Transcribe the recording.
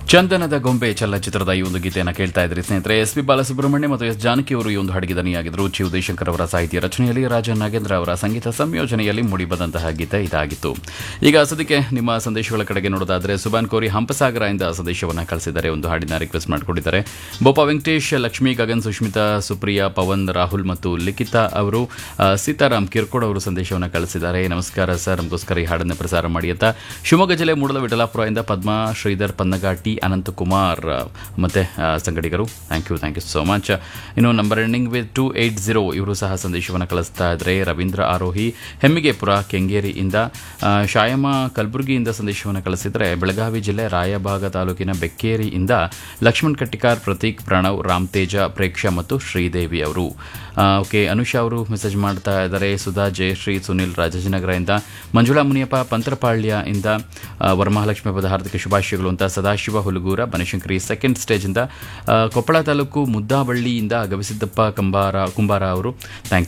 ಚಂದನದ ಗೊಂಬೆ ಚಲನಚಿತ್ರದ ಈ ಒಂದು ಗೀತೆಯನ್ನು ಕೇಳ್ತಾ ಇದ್ರಿ ಸ್ನೇಹಿತರೆ ಎಸ್ ಪಿ ಬಾಲಸುಬ್ರಹ್ಮಣ್ಯ ಮತ್ತು ಎಸ್ ಜಾನಕಿ ಅವರು ಈ ಒಂದು ಹಾಡಿಗೆ ದನಿಯಾಗಿದ್ದರು ಚಿ ಉದಯಶಂಕರ್ ಅವರ ಸಾಹಿತ್ಯ ರಚನೆಯಲ್ಲಿ ರಾಜ ನಾಗೇಂದ್ರ ಅವರ ಸಂಗೀತ ಸಂಯೋಜನೆಯಲ್ಲಿ ಮೂಡಿಬಂದಂತಹ ಗೀತೆ ಇದಾಗಿತ್ತು ಈಗ ಸದ್ಯಕ್ಕೆ ನಿಮ್ಮ ಸಂದೇಶಗಳ ಕಡೆಗೆ ನೋಡೋದಾದ್ರೆ ಸುಬಾನ್ ಕೋರಿ ಹಂಪಸಾಗರ ಇಂದ ಸಂದೇಶವನ್ನು ಕಳಿಸಿದ್ದಾರೆ ಒಂದು ಹಾಡಿನ ರಿಕ್ವೆಸ್ಟ್ ಮಾಡಿಕೊಂಡಿದ್ದಾರೆ ಬೋಪಾ ವೆಂಕಟೇಶ್ ಲಕ್ಷ್ಮೀ ಗಗನ್ ಸುಷ್ಮಿತಾ ಸುಪ್ರಿಯಾ ಪವನ್ ರಾಹುಲ್ ಮತ್ತು ಲಿಖಿತಾ ಅವರು ಆ, ಸೀತಾರಾಮ್ ಕಿರ್ಕೋಡ್ ಅವರು ಸಂದೇಶವನ್ನು ಕಳಿಸಿದ್ದಾರೆ ನಮಸ್ಕಾರ ಸರ್ ನಮಗೋಸ್ಕರ ಈ ಹಾಡನ್ನು ಪ್ರಸಾರ ಮಾಡಿ ಅಂತ ಶಿವಮೊಗ್ಗ ಜಿಲ್ಲೆ ಮೂಡಲ ವಿಠಲಾಪುರದಿಂದ ಪದ್ಮಾ ಶ್ರೀಧರ್ ಪನ್ನಗ ಟಿ ಅನಂತಕುಮಾರ್ ಆ, ಮತ್ತೆ ಆ, ಸಂಗಡಿಗರು thank you thank you so much ಇನ್ನು number ending with two eight zero ಇವರು ಸಹ ಸಂದೇಶವನ್ನು ಕಳಿಸ್ತಾ ಇದ್ದಾರೆ ರವೀಂದ್ರ ಆರೋಹಿ ಹೆಮ್ಮಿಗೆಪುರ ಕೆಂಗೇರಿಯಿಂದ ಆ, ಶಾಯಮ ಕಲಬುರಗಿಯಿಂದ ಸಂದೇಶವನ್ನು ಕಳಿಸಿದರೆ ಬೆಳಗಾವಿ ಜಿಲ್ಲೆ ರಾಯಭಾಗ ತಾಲೂಕಿನ ಬೆಕ್ಕೇರಿಯಿಂದ ಲಕ್ಷ್ಮಣ್ ಕಟ್ಟಿಕಾರ್ ಪ್ರತೀಕ್ ಪ್ರಣವ್ ರಾಮ್ ತೇಜ ಪ್ರೇಕ್ಷಾ ಮತ್ತು ಶ್ರೀದೇವಿ ಅವರು ಆ, ಓಕೆ ಅನುಷಾ ಅವರು ಮೆಸೇಜ್ ಮಾಡ್ತಾ ಇದ್ದಾರೆ ಸುಧಾ ಜಯಶ್ರೀ ಸುನಿಲ್ ರಾಜಾಜಿನಗರದಿಂದ ಮಂಜುಳಾ ಮುನಿಯಪ್ಪ ಪಂತ್ರಪಾಳ್ಯ ಇಂದ ಆ, ವರಮಹಾಲಕ್ಷ್ಮಿ ಹಬ್ಬದ ಹಾರ್ದಿಕ ಶುಭಾಶಯಗಳು ಅಂತ ಸದಾಶಿವ ಹುಲಗೂರ ಬನಶಂಕರಿ ಸೆಕೆಂಡ್ ಸ್ಟೇಜಿಂದ ಆ, ಕೊಪ್ಪಳ ತಾಲೂಕು ಮುದ್ದಾಬಳ್ಳಿಯಿಂದ ಗವಿಸಿದ್ದಪ್ಪ ಕಂಬಾರ ಕುಂಬಾರ ಅವರು ಥ್ಯಾಂಕ್